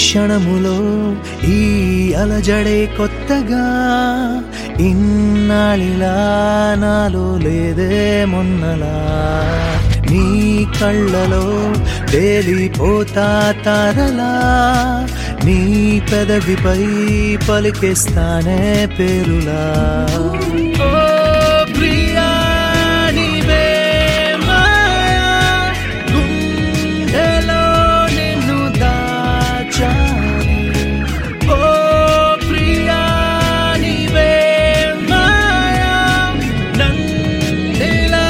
క్షణములో ఈ అలజడే కొత్తగా ఇన్నాళ్ళిలా నాలో లేదే మొన్నలా నీ కళ్ళలో తేలిపోతా తారలా నీ పెదవిపై పలికేస్తానే పేరులా ఓ ప్రియా నీవే మాయా గుండెలో నిన్ను దాచాలి ఓ ప్రియా నీవే మాయా నన్నిలా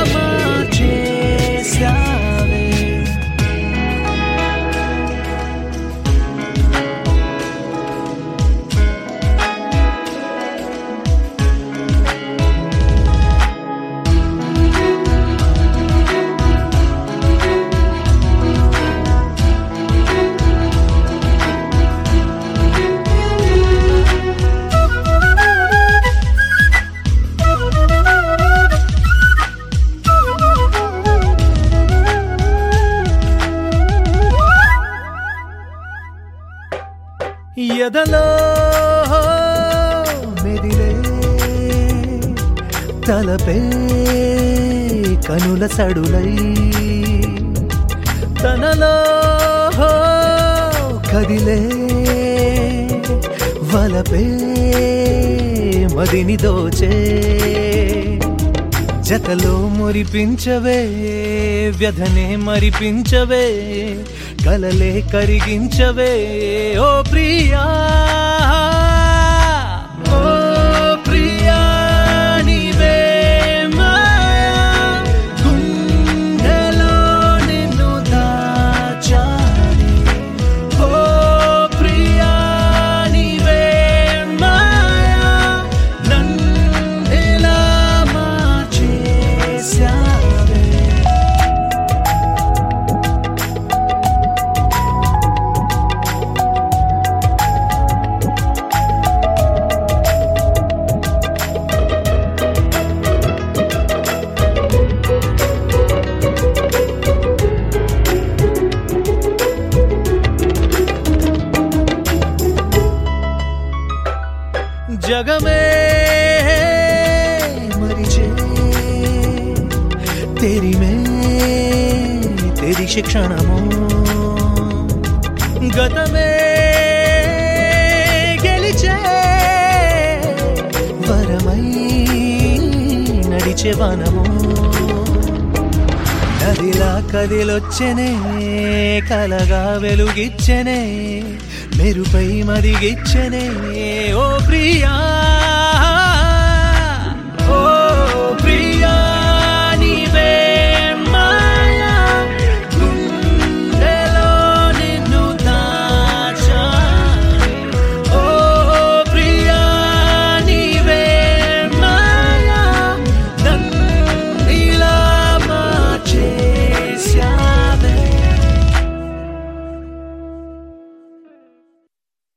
మార్చేశావే ఎదలో మెదిలే తలపే కనుల సడులై తనలో కదిలే వలపే మదిని దోచే జతలో మురిపించవే వ్యధనే మరిపించవే కలలే కరిగించవే ఓ ప్రియా ఓ ప్రియా నీవే మాయా గుండెలో నిన్ను దాచాలి ఓ ప్రియా నీవే మాయా నన్నిలా మార్చేశావే జగమే మరిచే तेरी में तेरी శిక్షణము గతమే గెలిచే వరమై నడిచే వనము నదిలా కదిలొచ్చనే కలగా వెలుగిచ్చనే మెరుపై మరిగిచ్చనే ఓ ప్రియ